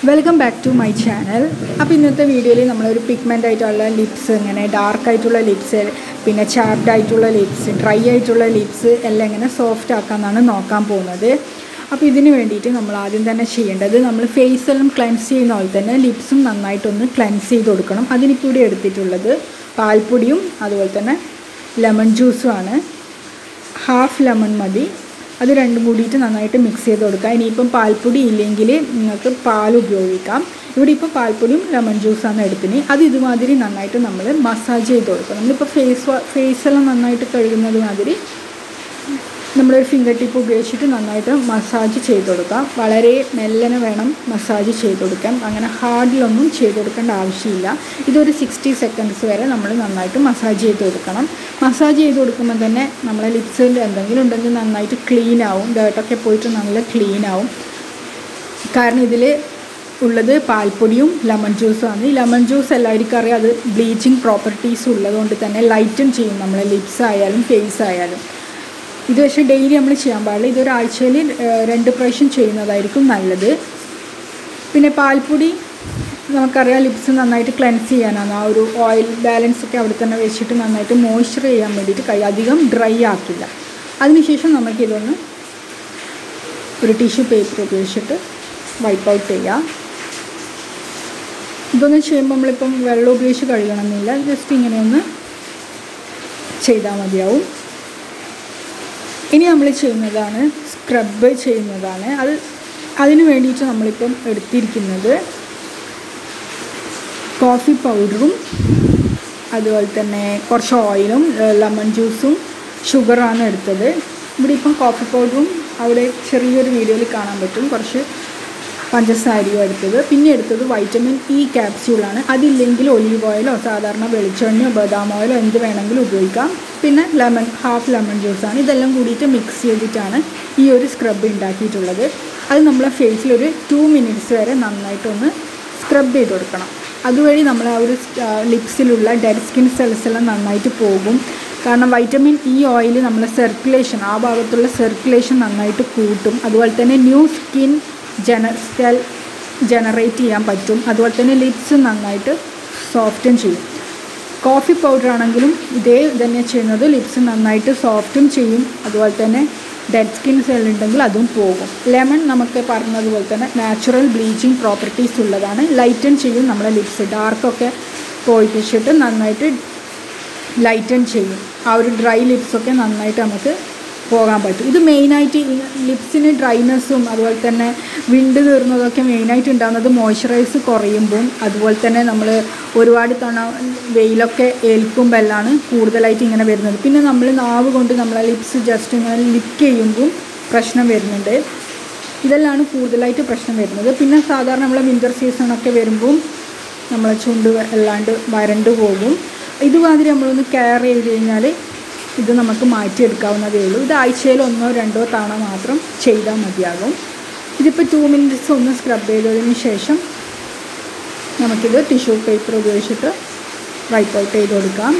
welcome back to my channel അപ്പോൾ ഇന്നത്തെ വീഡിയോയിൽ നമ്മളൊരു പിഗ്മെൻ്റ് ആയിട്ടുള്ള ലിപ്സ് ഇങ്ങനെ ഡാർക്ക് ആയിട്ടുള്ള ലിപ്സ് പിന്നെ ചാപ്ഡ് ആയിട്ടുള്ള ലിപ്സ് ഡ്രൈ ആയിട്ടുള്ള ലിപ്സ് എല്ലാം ഇങ്ങനെ സോഫ്റ്റ് ആക്കാമെന്നാണ് നോക്കാൻ പോകുന്നത് അപ്പോൾ ഇതിന് വേണ്ടിയിട്ട് നമ്മൾ ആദ്യം തന്നെ ചെയ്യേണ്ടത് നമ്മൾ ഫേസ് എല്ലാം ക്ലെൻസ് ചെയ്യുന്ന പോലെ തന്നെ ലിപ്സും നന്നായിട്ടൊന്ന് ക്ലെൻസ് ചെയ്ത് കൊടുക്കണം അതിനിപ്പോൾ ഇവിടെ എടുത്തിട്ടുള്ളത് പാൽപ്പൊടിയും അതുപോലെ തന്നെ ലെമൺ ജ്യൂസുമാണ് ഹാഫ് ലെമൺ മതി അത് രണ്ടും കൂടിയിട്ട് നന്നായിട്ട് മിക്സ് ചെയ്ത് കൊടുക്കുക ഇനിയിപ്പം പാൽപ്പൊടി ഇല്ലെങ്കിൽ നിങ്ങൾക്ക് പാൽ ഉപയോഗിക്കാം ഇവിടെ ഇപ്പോൾ പാൽപ്പൊടിയും ലെമൺ ജ്യൂസാണ് എടുത്തിന് അത് ഇതുമാതിരി നന്നായിട്ട് നമ്മൾ മസാജ് ചെയ്ത് കൊടുക്കുക നമ്മളിപ്പോൾ ഫേസ് ഫേസെല്ലാം നന്നായിട്ട് കഴുകുന്നത് മാതിരി നമ്മളൊരു ഫിംഗർ ടിപ്പ് ഉപയോഗിച്ചിട്ട് നന്നായിട്ട് മസാജ് ചെയ്ത് കൊടുക്കാം വളരെ മെല്ലനെ വേണം മസാജ് ചെയ്ത് കൊടുക്കാൻ അങ്ങനെ ഹാർഡിലൊന്നും ചെയ്ത് കൊടുക്കേണ്ട ആവശ്യമില്ല ഇതൊരു സിക്സ്റ്റി സെക്കൻഡ്സ് വരെ നമ്മൾ നന്നായിട്ട് മസാജ് ചെയ്ത് കൊടുക്കണം മസാജ് ചെയ്ത് കൊടുക്കുമ്പോൾ തന്നെ നമ്മളെ ലിപ്സിൽ എന്തെങ്കിലും ഉണ്ടെങ്കിൽ നന്നായിട്ട് ക്ലീൻ ആവും ഡേർട്ടൊക്കെ പോയിട്ട് നല്ല ക്ലീൻ ആവും കാരണം ഇതിൽ ഉള്ളത് പാൽപ്പൊടിയും ലെമൺ ജ്യൂസുമാണ് ഈ ലെമൺ ജ്യൂസ് എല്ലാവർക്കും അറിയാം അത് ബ്ലീച്ചിങ് പ്രോപ്പർട്ടീസ് ഉള്ളതുകൊണ്ട് തന്നെ ലൈറ്റൻ ചെയ്യും നമ്മളെ ലിപ്സ് ആയാലും ഫേസ് ആയാലും ഇത് പക്ഷേ ഡെയിലി നമ്മൾ ചെയ്യാൻ പാടില്ല ഇതൊരാഴ്ചയിൽ രണ്ട് പ്രാവശ്യം ചെയ്യുന്നതായിരിക്കും നല്ലത് പിന്നെ പാൽപ്പൊടി നമുക്കറിയാം ലിപ്സ് നന്നായിട്ട് ക്ലെൻസ് ചെയ്യാനാണ് ആ ഒരു ഓയിൽ ബാലൻസ് ഒക്കെ അവിടെ തന്നെ വെച്ചിട്ട് നന്നായിട്ട് മോയ്സ്ചർ ചെയ്യാൻ വേണ്ടിയിട്ട് കൈ അധികം ഡ്രൈ ആക്കില്ല അതിനുശേഷം നമുക്കിതൊന്ന് ഒരു ടിഷ്യൂ പേപ്പർ ഉപയോഗിച്ചിട്ട് വൈപ്പ് ഔട്ട് ചെയ്യാം ഇതൊന്ന് ചെയ്യുമ്പോൾ നമ്മളിപ്പം വെള്ളം ഉപയോഗിച്ച് കഴുകണമെന്നില്ല ജസ്റ്റ് ഇങ്ങനെ ഒന്ന് ചെയ്താൽ മതിയാവും ഇനി നമ്മൾ ചെയ്യുന്നതാണ് സ്ക്രബ് ചെയ്യുന്നതാണ് അത് അതിന് വേണ്ടിയിട്ട് നമ്മളിപ്പം എടുത്തിരിക്കുന്നത് കോഫി പൗഡറും അതുപോലെ തന്നെ കുറച്ച് ഓയിലും ലെമൺ ജ്യൂസും ഷുഗറാണ് എടുത്തത് ഇവിടെ ഇപ്പം കോഫി പൗഡറും അവിടെ ചെറിയൊരു വീഡിയോയിൽ കാണാൻ പറ്റും കുറച്ച് പഞ്ചസാരയും എടുത്തത് പിന്നെ എടുത്തത് വൈറ്റമിൻ ഇ ക്യാപ്സ്യൂളാണ് അതില്ലെങ്കിൽ ഒലീവ് ഓയിലോ സാധാരണ വെളിച്ചെണ്ണയോ ബദാം ഓയിലോ എന്ത് വേണമെങ്കിലും ഉപയോഗിക്കാം പിന്നെ ലെമൺ ഹാഫ് ലെമൺ ജ്യൂസാണ് ഇതെല്ലാം കൂടിയിട്ട് മിക്സ് ചെയ്തിട്ടാണ് ഈ ഒരു സ്ക്രബ് ഉണ്ടാക്കിയിട്ടുള്ളത് അത് നമ്മളെ ഫേസിൽ ഒരു ടു മിനിറ്റ്സ് വരെ നന്നായിട്ടൊന്ന് സ്ക്രബ് ചെയ്ത് കൊടുക്കണം അതുവഴി നമ്മൾ ആ ഒരു ലിപ്സിലുള്ള ഡെഡ് സ്കിൻ സെൽസ് എല്ലാം നന്നായിട്ട് പോകും കാരണം വൈറ്റമിൻ ഇ ഓയിൽ നമ്മളെ സർക്കുലേഷൻ ആ ഭാഗത്തുള്ള സർക്കുലേഷൻ നന്നായിട്ട് കൂട്ടും അതുപോലെ തന്നെ ന്യൂ സ്കിൻ ജന സെൽ ജനറേറ്റ് ചെയ്യാൻ പറ്റും അതുപോലെ തന്നെ ലിപ്സ് നന്നായിട്ട് സോഫ്റ്റും ചെയ്യും കോഫി പൗഡർ ആണെങ്കിലും ഇതേ തന്നെ ചെയ്യുന്നത് ലിപ്സ് നന്നായിട്ട് സോഫ്റ്റും ചെയ്യും അതുപോലെ തന്നെ ഡെഡ് സ്കിൻ സെൽ ഉണ്ടെങ്കിൽ അതും പോകും ലെമൺ നമുക്ക് പറഞ്ഞതുപോലെ തന്നെ നാച്ചുറൽ ബ്ലീച്ചിങ് പ്രോപ്പർട്ടീസ് ഉള്ളതാണ് ലൈറ്റൻ ചെയ്യും നമ്മളെ ലിപ്സ് ഡാർക്കൊക്കെ പോയിപ്പിച്ചിട്ട് നന്നായിട്ട് ലൈറ്റൻ ചെയ്യും ആ ഒരു ഡ്രൈ ലിപ്സൊക്കെ നന്നായിട്ട് നമുക്ക് പോകാൻ പറ്റും ഇത് മെയിനായിട്ട് ലിപ്സിന് ഡ്രൈനെസ്സും അതുപോലെ തന്നെ വിണ്ട് തീർന്നതൊക്കെ മെയിനായിട്ട് ഉണ്ടാകുന്നത് മോയ്സ്ചറൈസ് കുറയുമ്പം അതുപോലെ തന്നെ നമ്മൾ ഒരുപാട് തവണ വെയിലൊക്കെ ഏൽക്കുമ്പോഴാണ് കൂടുതലായിട്ട് ഇങ്ങനെ വരുന്നത് പിന്നെ നമ്മൾ നാവ് കൊണ്ട് നമ്മളെ ലിപ്സ് ജസ്റ്റ് ഇങ്ങനെ ലിക്ക് ചെയ്യുമ്പം പ്രശ്നം വരുന്നുണ്ട് ഇതെല്ലാം കൂടുതലായിട്ട് പ്രശ്നം വരുന്നത് പിന്നെ സാധാരണ നമ്മളെ വിൻ്റർ സീസണൊക്കെ വരുമ്പം നമ്മളെ ചുണ്ട് അല്ലാണ്ട് വരണ്ട് പോകും ഇതുമാതിരി നമ്മളൊന്ന് കെയർ ചെയ്ത് കഴിഞ്ഞാൽ ഇത് നമുക്ക് മാറ്റിയെടുക്കാവുന്നതേ ഉള്ളൂ ഇത് ആഴ്ചയിൽ ഒന്നോ രണ്ടോ തവണ മാത്രം ചെയ്താൽ മതിയാകും ഇതിപ്പോൾ ടു മിനിറ്റ്സ് ഒന്ന് സ്ക്രബ് ചെയ്തതിന് ശേഷം നമുക്കിത് ടിഷ്യൂ പേപ്പർ ഉപയോഗിച്ചിട്ട് വൈപ്പ് ഔട്ട് ചെയ്ത് കൊടുക്കാം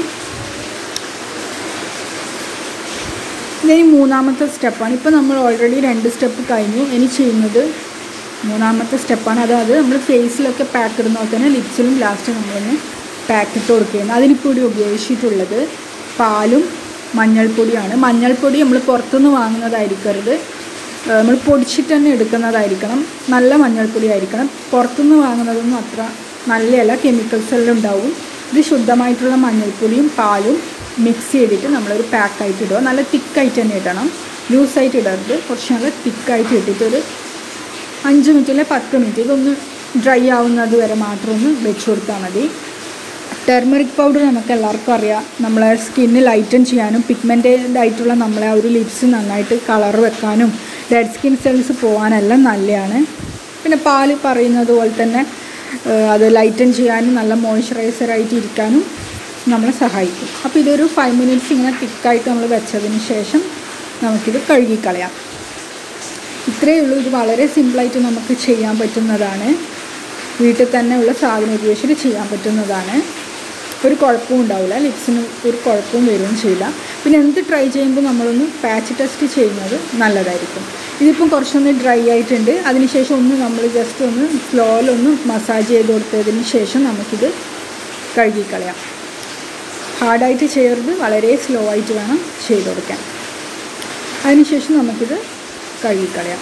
ഇനി മൂന്നാമത്തെ സ്റ്റെപ്പാണ് ഇപ്പോൾ നമ്മൾ ഓൾറെഡി രണ്ട് സ്റ്റെപ്പ് കഴിഞ്ഞു ഇനി ചെയ്യുന്നത് മൂന്നാമത്തെ സ്റ്റെപ്പാണ് അതായത് നമ്മൾ ഫേസിലൊക്കെ പാക്ക് ഇടുന്ന പോലെ തന്നെ ലിപ്സിലും ലാസ്റ്റ് നമ്മളൊന്ന് പാക്ക് ഇട്ട് കൊടുക്കുകയാണ് അതിനിപ്പോൾ ഇവിടെ ഉപയോഗിച്ചിട്ടുള്ളത് പാലും മഞ്ഞൾപ്പൊടിയാണ് മഞ്ഞൾപ്പൊടി നമ്മൾ പുറത്തുനിന്ന് വാങ്ങുന്നതായിരിക്കരുത് നമ്മൾ പൊടിച്ചിട്ട് തന്നെ എടുക്കുന്നതായിരിക്കണം നല്ല മഞ്ഞൾപ്പൊടി ആയിരിക്കണം പുറത്തുനിന്ന് വാങ്ങുന്നതൊന്നും അത്ര നല്ലതല്ല കെമിക്കൽസ് എല്ലാം ഉണ്ടാവും ഇത് ശുദ്ധമായിട്ടുള്ള മഞ്ഞൾപ്പൊടിയും പാലും മിക്സ് ചെയ്തിട്ട് നമ്മളൊരു പാക്കായിട്ട് ഇടുക നല്ല തിക്കായിട്ട് തന്നെ ഇടണം ലൂസായിട്ട് ഇടരുത് കുറച്ച് നല്ല തിക്കായിട്ട് ഇട്ടിട്ട് ഒരു അഞ്ച് മിനിറ്റ് അല്ലെങ്കിൽ പത്ത് മിനിറ്റ് ഇതൊന്ന് ഡ്രൈ ആവുന്നത് വരെ മാത്രം ഒന്ന് വെച്ച് കൊടുത്താൽ മതി ടെർമറിക് പൗഡർ നമുക്ക് എല്ലാവർക്കും അറിയാം നമ്മളെ സ്കിന്ന് ലൈറ്റൻ ചെയ്യാനും പിഗ്മെൻറ്റഡ് ആയിട്ടുള്ള നമ്മളെ ആ ഒരു ലിപ്സ് നന്നായിട്ട് കളർ വെക്കാനും ഡെഡ് സ്കിൻ സെൽസ് പോകാനെല്ലാം നല്ലതാണ് പിന്നെ പാല് പറയുന്നത് പോലെ തന്നെ അത് ലൈറ്റൻ ചെയ്യാനും നല്ല മോയ്സ്ചറൈസറായിട്ട് ഇരിക്കാനും നമ്മളെ സഹായിക്കും അപ്പോൾ ഇതൊരു ഫൈവ് മിനിറ്റ്സ് ഇങ്ങനെ തിക്കായിട്ട് നമ്മൾ വെച്ചതിന് ശേഷം നമുക്കിത് കഴുകിക്കളയാം ഇത്രയേ ഉള്ളൂ ഇത് വളരെ സിമ്പിളായിട്ട് നമുക്ക് ചെയ്യാൻ പറ്റുന്നതാണ് വീട്ടിൽ തന്നെ ഉള്ള സാധനം ഉപയോഗിച്ചിട്ട് ചെയ്യാൻ പറ്റുന്നതാണ് ഒരു കുഴപ്പവും ഉണ്ടാവില്ല ലിപ്സിന് ഒരു കുഴപ്പവും വരികയും ചെയ്യില്ല പിന്നെ എന്ത് ട്രൈ ചെയ്യുമ്പോൾ നമ്മളൊന്ന് പാച്ച് ടെസ്റ്റ് ചെയ്യുന്നത് നല്ലതായിരിക്കും ഇതിപ്പം കുറച്ചൊന്ന് ഡ്രൈ ആയിട്ടുണ്ട് അതിനുശേഷം ഒന്ന് നമ്മൾ ജസ്റ്റ് ഒന്ന് സ്ലോയിലൊന്ന് മസാജ് ചെയ്ത് കൊടുത്തതിന് ശേഷം നമുക്കിത് കഴുകിക്കളയാം ഹാർഡായിട്ട് ചെയ്യരുത് വളരെ സ്ലോ ആയിട്ട് വേണം ചെയ്ത് കൊടുക്കാൻ അതിനുശേഷം നമുക്കിത് കഴുകിക്കളയാം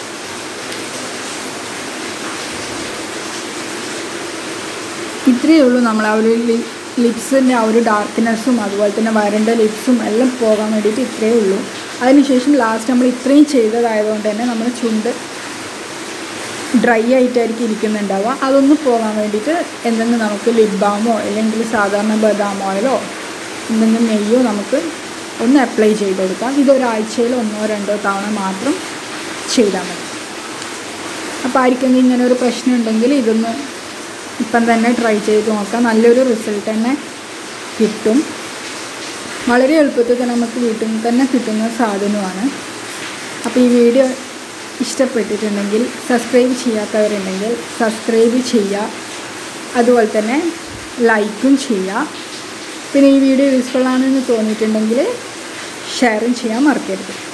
ഇത്രയേ ഉള്ളൂ നമ്മൾ ആ ഒരു ലിപ്സിൻ്റെ ആ ഒരു ഡാർക്ക്നെസ്സും അതുപോലെ തന്നെ വരണ്ട ലിപ്സും എല്ലാം പോകാൻ വേണ്ടിയിട്ട് ഇത്രയേ ഉള്ളൂ അതിനുശേഷം ലാസ്റ്റ് നമ്മൾ ഇത്രയും ചെയ്തതായതുകൊണ്ട് തന്നെ നമ്മൾ ചുണ്ട് ഡ്രൈ ആയിട്ടായിരിക്കും ഇരിക്കുന്നുണ്ടാവുക അതൊന്ന് പോകാൻ വേണ്ടിയിട്ട് എന്തെങ്കിലും നമുക്ക് ലിപ് ബാമോ അല്ലെങ്കിൽ സാധാരണ ബദാം ഓയിലോ എന്തെങ്കിലും നെയ്യോ നമുക്ക് ഒന്ന് അപ്ലൈ ചെയ്ത് കൊടുക്കാം ഇതൊരാഴ്ചയിൽ ഒന്നോ രണ്ടോ തവണ മാത്രം ചെയ്താൽ മതി അപ്പോൾ ആർക്കെങ്കിലും ഇങ്ങനെ ഒരു പ്രശ്നം ഉണ്ടെങ്കിൽ ഇതൊന്ന് ഇപ്പം തന്നെ ട്രൈ ചെയ്ത് നോക്കാം നല്ലൊരു റിസൾട്ട് തന്നെ കിട്ടും വളരെ എളുപ്പത്തിൽ തന്നെ നമുക്ക് വീട്ടിൽ നിന്ന് തന്നെ കിട്ടുന്ന സാധനമാണ് അപ്പോൾ ഈ വീഡിയോ ഇഷ്ടപ്പെട്ടിട്ടുണ്ടെങ്കിൽ സബ്സ്ക്രൈബ് ചെയ്യാത്തവരുണ്ടെങ്കിൽ സബ്സ്ക്രൈബ് ചെയ്യുക അതുപോലെ തന്നെ ലൈക്കും ചെയ്യുക പിന്നെ ഈ വീഡിയോ യൂസ്ഫുൾ ആണെന്ന് തോന്നിയിട്ടുണ്ടെങ്കിൽ ഷെയറും ചെയ്യാൻ മറക്കരുത്